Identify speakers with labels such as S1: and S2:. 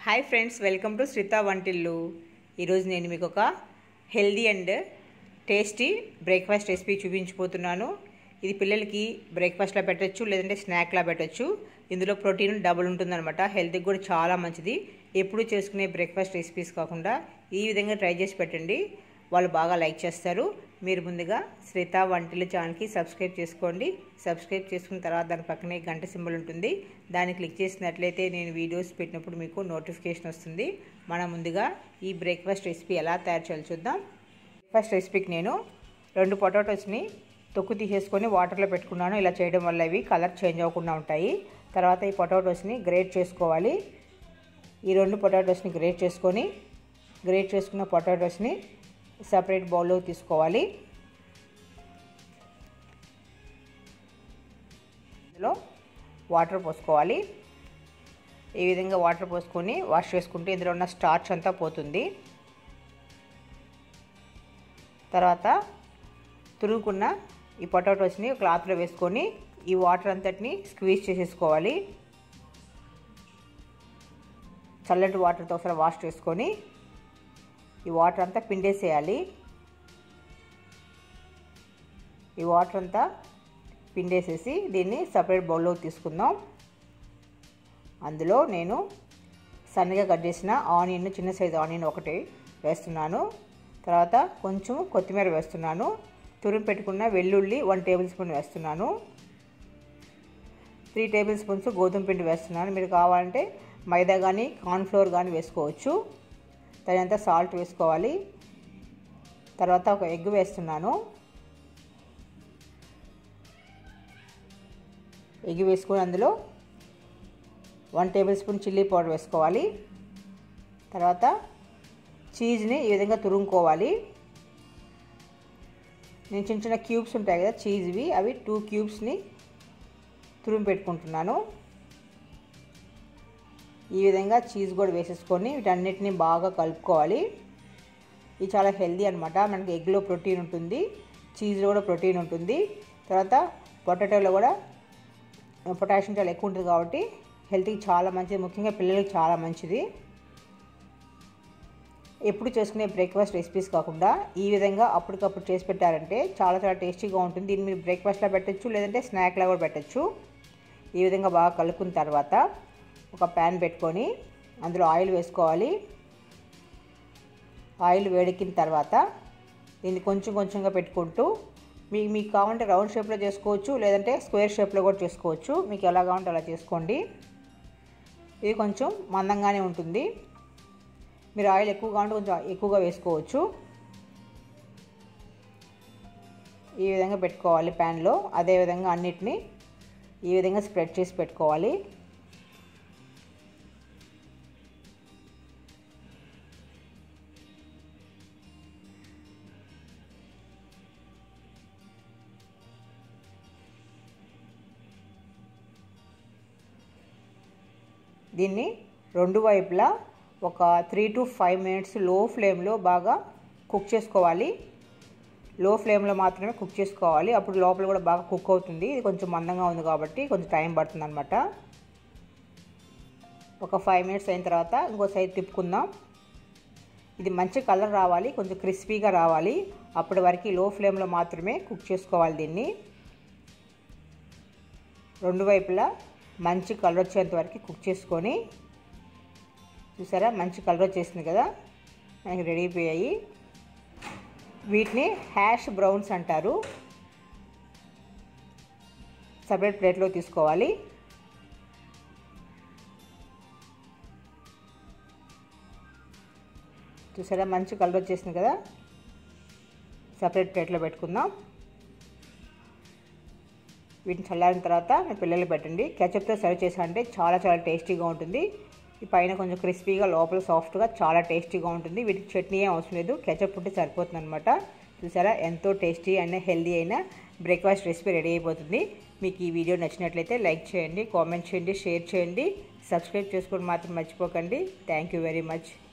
S1: hi friends welcome to Shritha Vantillu ఈరోజు నేను మీకు ఒక healthy and tasty breakfast recipe చూపించబోతున్నాను ఇది పిల్లలకి బ్రేక్ఫాస్ట్లో పెట్టచ్చు లేదంటే స్నాక్లా పెట్టచ్చు ఇందులో ప్రోటీన్ డబుల్ ఉంటుందన్నమాట హెల్త్కి కూడా చాలా మంచిది ఎప్పుడు చేసుకునే బ్రేక్ఫాస్ట్ రెసిపీస్ కాకుండా ఈ విధంగా ట్రై చేసి పెట్టండి వాళ్ళు బాగా లైక్ చేస్తారు మీరు ముందుగా శ్రీత వంటల ఛానల్కి సబ్స్క్రైబ్ చేసుకోండి సబ్స్క్రైబ్ చేసుకున్న తర్వాత దాని పక్కనే గంట సింబల్ ఉంటుంది దాన్ని క్లిక్ చేసినట్లయితే నేను వీడియోస్ పెట్టినప్పుడు మీకు నోటిఫికేషన్ వస్తుంది మనం ముందుగా ఈ బ్రేక్ఫాస్ట్ రెసిపీ ఎలా తయారు చేయాలో చూద్దాం బ్రేక్ఫాస్ట్ రెసిపీకి నేను రెండు పొటాటోస్ని తొక్కు తీసేసుకొని వాటర్లో పెట్టుకున్నాను ఇలా చేయడం వల్ల ఇవి కలర్ చేంజ్ అవ్వకుండా ఉంటాయి తర్వాత ఈ పొటాటోస్ని గ్రేట్ చేసుకోవాలి ఈ రెండు పొటాటోస్ని గ్రేట్ చేసుకొని గ్రేట్ చేసుకున్న పొటాటోస్ని సపరేట్ బౌల్లో తీసుకోవాలి ఇందులో వాటర్ పోసుకోవాలి ఈ విధంగా వాటర్ పోసుకొని వాష్ చేసుకుంటే ఇందులో ఉన్న స్టార్చ్ అంతా పోతుంది తర్వాత తురుముకున్న ఈ పొటాటోస్ని క్లాత్లో వేసుకొని ఈ వాటర్ అంతటిని స్క్వీజ్ చేసేసుకోవాలి చల్లటి వాటర్తో ఒకసారి వాష్ చేసుకొని ఈ వాటర్ అంతా పిండేసేయాలి ఈ వాటర్ అంతా పిండేసేసి దీన్ని సపరేట్ బౌల్లో తీసుకుందాం అందులో నేను సన్నగా కట్ చేసిన ఆనియన్ చిన్న సైజు ఆనియన్ ఒకటి వేస్తున్నాను తర్వాత కొంచెం కొత్తిమీర వేస్తున్నాను తురిమి పెట్టుకున్న వెల్లుల్లి వన్ టేబుల్ స్పూన్ వేస్తున్నాను త్రీ టేబుల్ స్పూన్స్ గోధుమ పిండి వేస్తున్నాను మీరు కావాలంటే మైదా కానీ కార్న్ఫ్లోర్ కానీ వేసుకోవచ్చు తగినంత సాల్ట్ వేసుకోవాలి తర్వాత ఒక ఎగ్ వేస్తున్నాను ఎగ్ వేసుకొని అందులో one tablespoon chilli powder వేసుకోవాలి తర్వాత చీజ్ని ఈ విధంగా తురుముకోవాలి నేను చిన్న చిన్న క్యూబ్స్ ఉంటాయి కదా చీజ్వి అవి టూ క్యూబ్స్ని తురిమి పెట్టుకుంటున్నాను ఈ విధంగా చీజ్ కూడా వేసేసుకొని వీటన్నిటిని బాగా కలుపుకోవాలి ఇది చాలా హెల్దీ అనమాట మనకి ఎగ్లో ప్రోటీన్ ఉంటుంది చీజ్లో కూడా ప్రోటీన్ ఉంటుంది తర్వాత పొటాటోలో కూడా పొటాషియం చాలా ఎక్కువ ఉంటుంది కాబట్టి హెల్త్కి చాలా మంచిది ముఖ్యంగా పిల్లలకి చాలా మంచిది ఎప్పుడు చేసుకునే బ్రేక్ఫాస్ట్ రెసిపీస్ కాకుండా ఈ విధంగా అప్పటికప్పుడు చేసి పెట్టారంటే చాలా చాలా టేస్టీగా ఉంటుంది దీన్ని మీరు బ్రేక్ఫాస్ట్లో పెట్టచ్చు లేదంటే స్నాక్లా కూడా పెట్టచ్చు ఈ విధంగా బాగా కలుపుకున్న తర్వాత ఒక ప్యాన్ పెట్టుకొని అందులో ఆయిల్ వేసుకోవాలి ఆయిల్ వేడెక్కిన తర్వాత దీన్ని కొంచెం కొంచెంగా పెట్టుకుంటూ మీ మీకు కావాలంటే రౌండ్ షేప్లో చేసుకోవచ్చు లేదంటే స్క్వేర్ షేప్లో కూడా చేసుకోవచ్చు మీకు ఎలా కావాలంటే అలా చేసుకోండి ఇది కొంచెం మందంగానే ఉంటుంది మీరు ఆయిల్ ఎక్కువ కావాలంటే కొంచెం ఎక్కువగా వేసుకోవచ్చు ఈ విధంగా పెట్టుకోవాలి ప్యాన్లో అదేవిధంగా అన్నిటినీ ఈ విధంగా స్ప్రెడ్ చేసి పెట్టుకోవాలి దీన్ని రెండు వైపులా ఒక త్రీ టు ఫైవ్ మినిట్స్ లో ఫ్లేమ్లో బాగా కుక్ చేసుకోవాలి లో ఫ్లేమ్లో మాత్రమే కుక్ చేసుకోవాలి అప్పుడు లోపల కూడా బాగా కుక్ అవుతుంది ఇది కొంచెం మందంగా ఉంది కాబట్టి కొంచెం టైం పడుతుంది అనమాట ఒక ఫైవ్ మినిట్స్ అయిన తర్వాత ఇంకో సైడ్ తిప్పుకుందాం ఇది మంచి కలర్ రావాలి కొంచెం క్రిస్పీగా రావాలి అప్పటి వరకు లో ఫ్లేమ్లో మాత్రమే కుక్ చేసుకోవాలి దీన్ని రెండు వైపులా మంచి కలర్ వచ్చేంత వరకు కుక్ చేసుకొని చూసారా మంచి కలర్ వచ్చేసింది కదా మనకి రెడీ అయిపోయాయి వీటిని హ్యాష్ బ్రౌన్స్ అంటారు సపరేట్ ప్లేట్లో తీసుకోవాలి చూసారా మంచి కలర్ వచ్చేసింది కదా సపరేట్ ప్లేట్లో పెట్టుకుందాం వీటిని చల్లారిన తర్వాత మీ పిల్లలు పెట్టండి కెచప్తో సర్వ్ చేసారంటే చాలా చాలా టేస్టీగా ఉంటుంది ఈ పైన కొంచెం క్రిస్పీగా లోపల సాఫ్ట్గా చాలా టేస్టీగా ఉంటుంది వీటికి చట్నీ ఏం అవసరం లేదు కెచప్ ఉంటే సరిపోతుంది అనమాట చూసారా ఎంతో టేస్టీ అండ్ హెల్దీ అయిన బ్రేక్ఫాస్ట్ రెసిపీ రెడీ అయిపోతుంది మీకు ఈ వీడియో నచ్చినట్లయితే లైక్ చేయండి కామెంట్ చేయండి షేర్ చేయండి సబ్స్క్రైబ్ చేసుకోవడం మాత్రం మర్చిపోకండి థ్యాంక్ యూ వెరీ మచ్